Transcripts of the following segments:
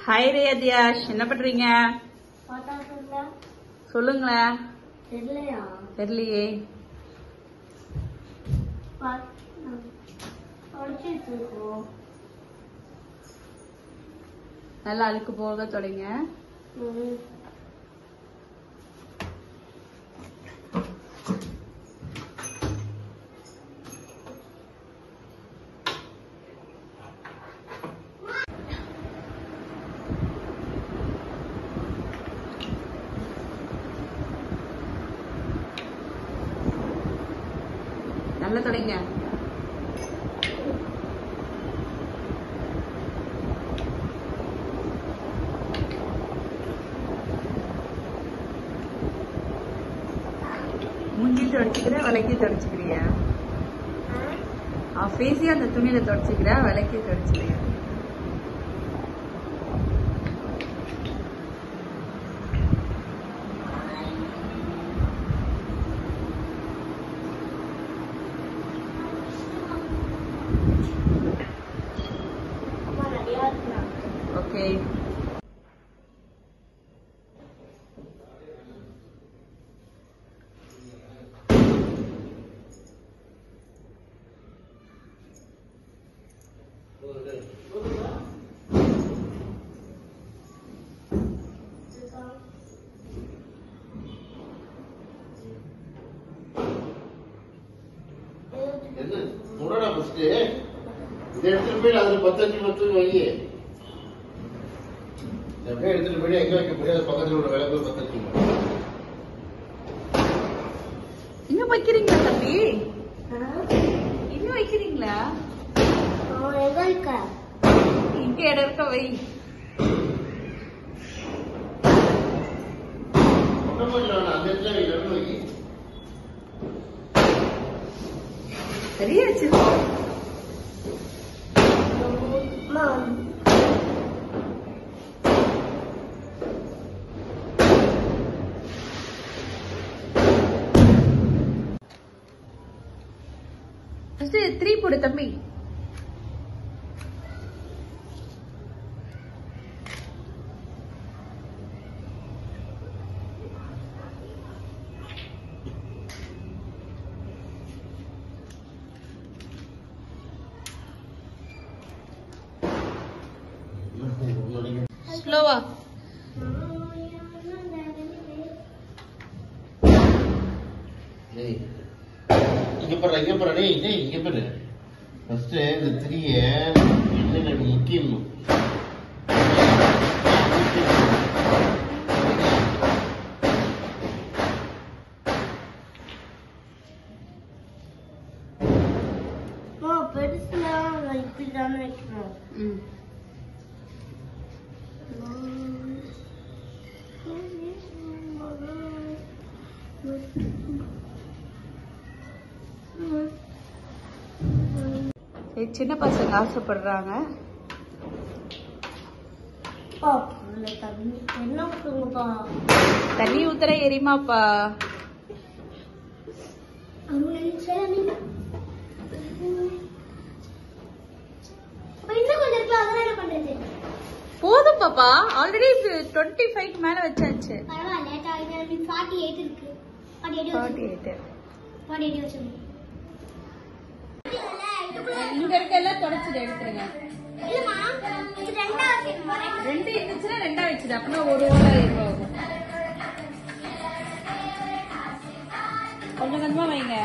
Hi ரேதியாஷ் என்ன பண்றீங்க பார்த்தா சொல்ல சொல்லுங்களேன் தெரியலையா தெரியலையே படிச்சுட்டு இருக்கோம் நல்லா அழுக்கு போக தொடங்க ம். நல்லா தொடங்க மூஞ்சி தொடச்சிக்கிற விலைக்கு தொடச்சிக்கிறியா ஃபேஸையும் அந்த துணியில தொடச்சிக்கிற விலைக்கு தொடச்சிக்கிறியா அம்மா நிறையா இருக்கிறாங்க ஓகே என்ன தொடடா ஃபர்ஸ்ட் இதை எடுத்துட்டு போய் அதுல பத்தஞ்சு பத்து வை இதை அப்படியே எடுத்துட்டு போய் எங்க வைக்க முடியாது பக்கத்துல உள்ள விளக்கு பத்தஞ்சு இன்னும் வைக்கிறீங்களா தம்பி இன்னும் வைக்கிறீங்களா அவன் எங்க இருக்க இங்க இடம் இருக்க வை ஒன்றும் இல்லை அந்த இடத்துல இடம் வை சரியா வச்சிருக்கோம் அம்மா ஃபர்ஸ்ட் த்ரீ போடு தம்பி ஸ்லோவா ஏய், இங்க பாரு இங்க பாரு டேய் டேய் இங்க பாரு ஃபர்ஸ்ட் இந்த த்ரீய என்ன முக்கியணும் அம்மா பெருசுலாம் இப்படி தானே வைக்கணும் ம் சரி, சின்ன பசங்க ஆசைப்படுறாங்க அப்பா உள்ள தண்ணி என்ன ஊத்துங்கப்பா தண்ணி ஊத்துற எரியுமாப்பா அம்மா சரி அப்ப இன்னும் கொஞ்சம் இருக்கு அதெல்லாம் என்ன பண்றது போதும் பாப்பா ஆல்ரெடி டுவெண்ட்டி ஃபைவ் மேல வச்சாச்சு பரவாயில்ல லேட்டா இது ஃபார்ட்டி எயிட் இருக்கு ஃபார்ட்டி எயிட் ஃபார்ட்டி வச்சு எயிட் ஃபார்ட்டி எயிட் வச்சு இங்க இருக்க எல்லாம் தொடச்சிட்டு எடுத்துருங்க இல்லம்மா இது ரெண்டாவது வரேன் ரெண்டு இருந்துச்சுன்னா ரெண்டா வச்சுது அப்படின்னா ஒரு ஓலை ஆகும் கொஞ்சம் கொஞ்சமா வைங்க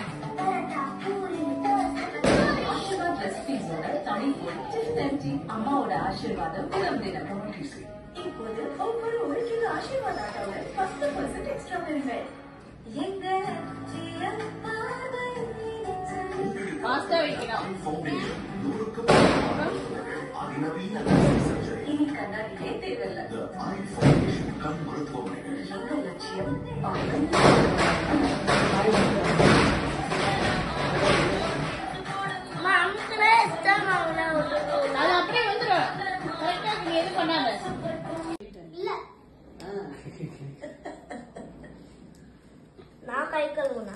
அம்மாவோட ஆசீர்வாதம் தினம் இப்போது ஒவ்வொரு ஒரு கிலோ ஆசீர்வாத ஆட்டோவில் பத்து பர்சன்ட் எக்ஸ்ட்ரா பெறுங்கள் எங்க ஃபாஸ்டா வைக்கணும் இனி கண்ணாடியே தேவையில்லை எங்க லட்சியம் ஆரோக்கியம். அம்மா அமுக்கல எக்ஸ்ட்ரா மாவுல அது அப்படியே வந்துடும் கரெக்டா நீ எது பண்ணாத இல்ல நான் கை கழுவுனா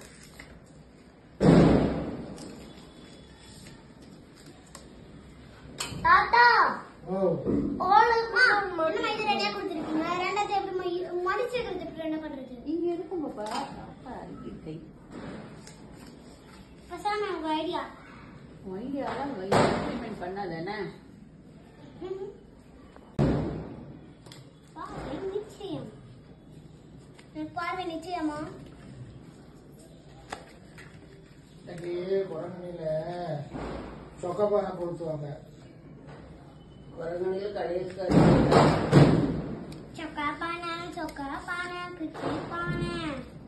தாத்தா ஓடுமா பண்றது இங்க இருக்கும் பாப்பா அப்பா கை பசாம உங்க ஐடியா ஐடியாலாம் இம்ப்ளிமெண்ட் பண்ணாதானே பார்வை நிச்சயம் எனக்கு பார்வை நிச்சயமா இன்னைக்கு குரங்கணியில சொக்கப்பானை கொடுத்துவாங்க குரங்கணியில் கடைசி சொக்கா பானை சொக்கா பானை குச்சி பானை